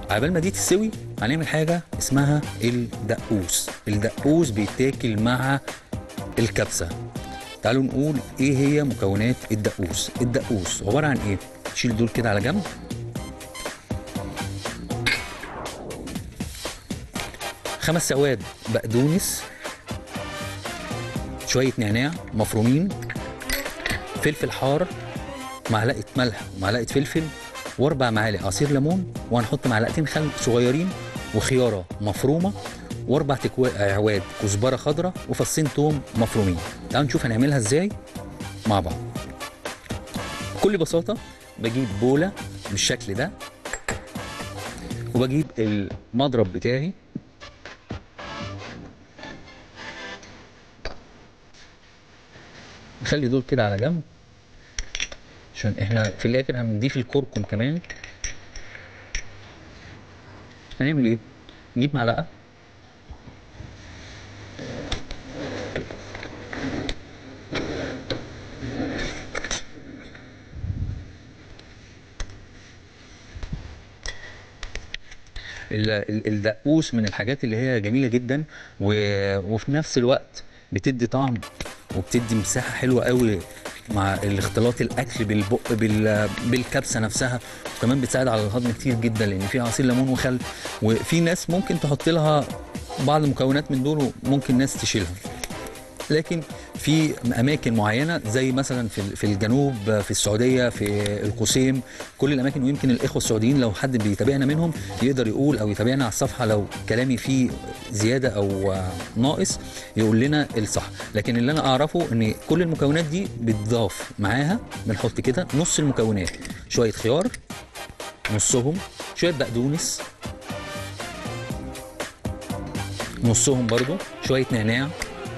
عبال ما دي تستوي هنعمل حاجه اسمها الدقوس الدقوس بيتاكل مع الكبسه تعالوا نقول ايه هي مكونات الدقوس الدقوس عباره عن ايه شيل دول كده على جنب خمس سواد بقدونس شويه نعناع مفرومين فلفل حار معلقه ملح ومعلقه فلفل واربع معالق عصير ليمون وهنحط معلقتين خل صغيرين وخياره مفرومه واربع تكوا- اعواد كزبره خضراء وفصين توم مفرومين تعالوا نشوف هنعملها ازاي مع بعض بكل بساطه بجيب بوله بالشكل ده وبجيب المضرب بتاعي نخلي دول كده على جنب عشان احنا في الاخر هنضيف الكركم كمان هنعمل ايه نجيب معلقه ال- ال- الدقوس من الحاجات اللي هي جميله جدا و... وفي نفس الوقت بتدي طعم وبتدي مساحه حلوه قوي مع الاختلاط الاكل بالبق بال... بالكبسه نفسها وكمان بتساعد على الهضم كتير جدا لان فيها عصير ليمون وخل وفي ناس ممكن تحط لها بعض المكونات من دول وممكن ناس تشيلها لكن في اماكن معينه زي مثلا في في الجنوب في السعوديه في القصيم كل الاماكن ويمكن الاخوه السعوديين لو حد بيتابعنا منهم يقدر يقول او يتابعنا على الصفحه لو كلامي فيه زياده او ناقص يقول لنا الصح لكن اللي انا اعرفه ان كل المكونات دي بتضاف معاها بنحط كده نص المكونات شويه خيار نصهم شويه بقدونس نصهم برضو شويه نعناع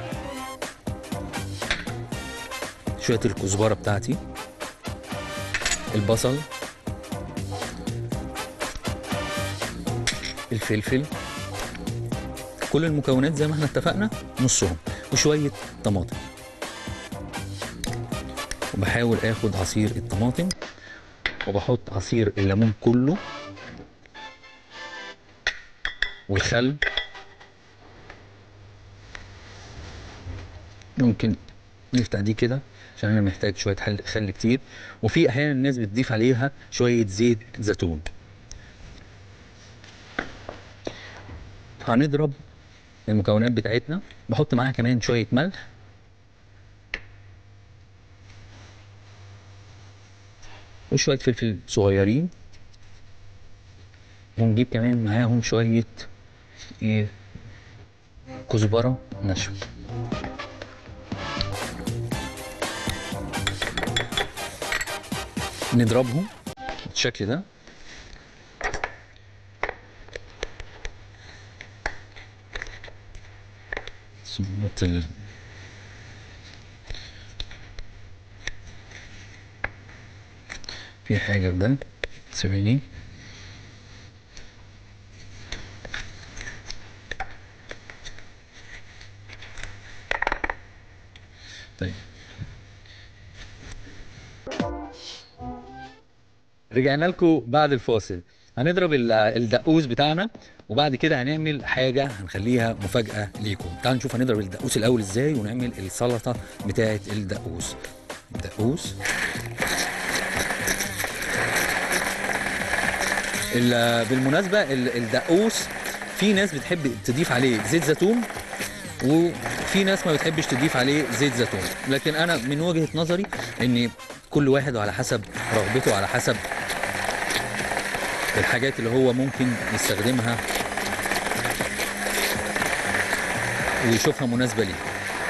شويه الكزبره بتاعتي البصل الفلفل كل المكونات زي ما احنا اتفقنا نصهم وشويه طماطم وبحاول اخد عصير الطماطم وبحط عصير الليمون كله والخل ممكن نفتح دي كده عشان انا محتاج شويه حل خل كتير وفي احيانا الناس بتضيف عليها شويه زيت زيتون هنضرب المكونات بتاعتنا بحط معاها كمان شويه ملح وشويه فلفل صغيرين ونجيب كمان معاهم شويه ايه كزبره ناشفه نضربهم بالشكل ده سمت ال... في حاجة في ده ثواني طيب رجعنا لكم بعد الفاصل هنضرب ال- الدقوس بتاعنا وبعد كده هنعمل حاجة هنخليها مفاجأة ليكم تعالوا نشوف هنضرب الدقوس الأول ازاي ونعمل السلطة بتاعة الدقوس دقوس ال- بالمناسبة ال- الدقوس في ناس بتحب تضيف عليه زيت زيتون وفي ناس ما بتحبش تضيف عليه زيت زيتون لكن انا من وجهة نظري ان كل واحد على حسب رغبته على حسب الحاجات اللي هو ممكن يستخدمها ويشوفها مناسبة ليه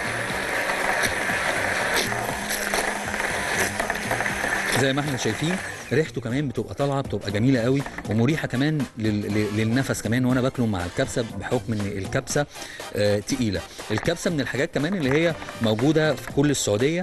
زي ما احنا شايفين ريحته كمان بتبقى طالعه بتبقى جميله قوي ومريحه كمان لل... لل- للنفس كمان وانا باكله مع الكبسه بحكم ان الكبسه آه تقيله الكبسه من الحاجات كمان اللي هي موجوده في كل السعوديه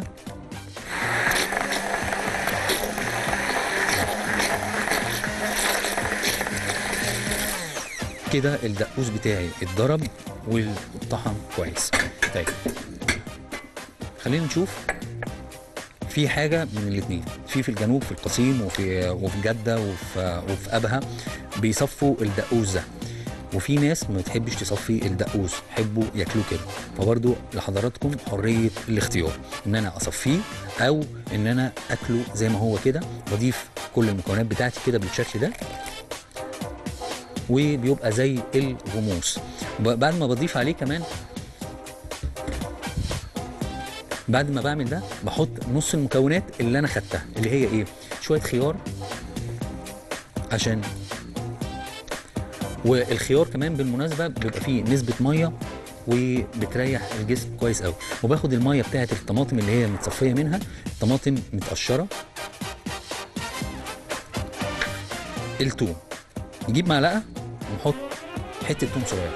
كده الدقوس بتاعي اتضرب والطحن كويس طيب خلينا نشوف في حاجه من الاثنين في في الجنوب في القصيم وفي وفي جده وفي وفي ابها بيصفوا الدقوس ده وفي ناس ما بتحبش تصفي الدقوس يحبوا ياكلوه كده فبرضو لحضراتكم حريه الاختيار ان انا اصفيه او ان انا اكله زي ما هو كده بضيف كل المكونات بتاعتي كده بالشكل ده وبيبقى زي الغموس ب- بعد ما بضيف عليه كمان بعد ما بعمل ده بحط نص المكونات اللي انا خدتها اللي هي ايه شويه خيار عشان والخيار كمان بالمناسبه بيبقى فيه نسبه ميه وبتريح الجسم كويس قوي وباخد الميه بتاعه الطماطم اللي هي متصفيه منها طماطم متقشره التوم نجيب معلقه ونحط حته توم صغيره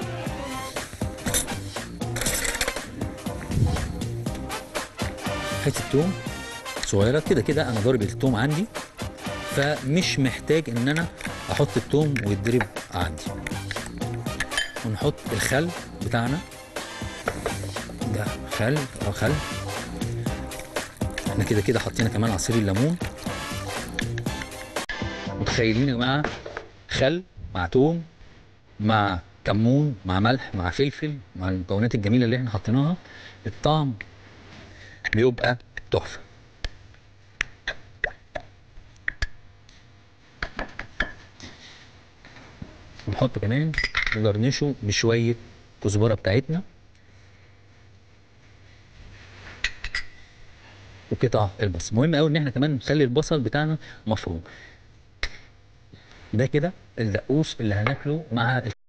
حته توم صغيره كده كده انا ضارب التوم عندي فمش محتاج ان انا احط التوم ويتضرب عندي ونحط الخل بتاعنا ده خل اه خل احنا كده كده حطينا كمان عصير الليمون متخيلين يا جماعه خل مع توم مع كمون مع ملح مع فلفل مع المكونات الجميله اللي احنا حطيناها الطعم بيبقى تحفه نحط كمان نجرنشه بشويه كزبره بتاعتنا وقطع البصل مهم قوي ان احنا كمان نخلي البصل بتاعنا مفروم ده كده الدقوس اللي هناكله مع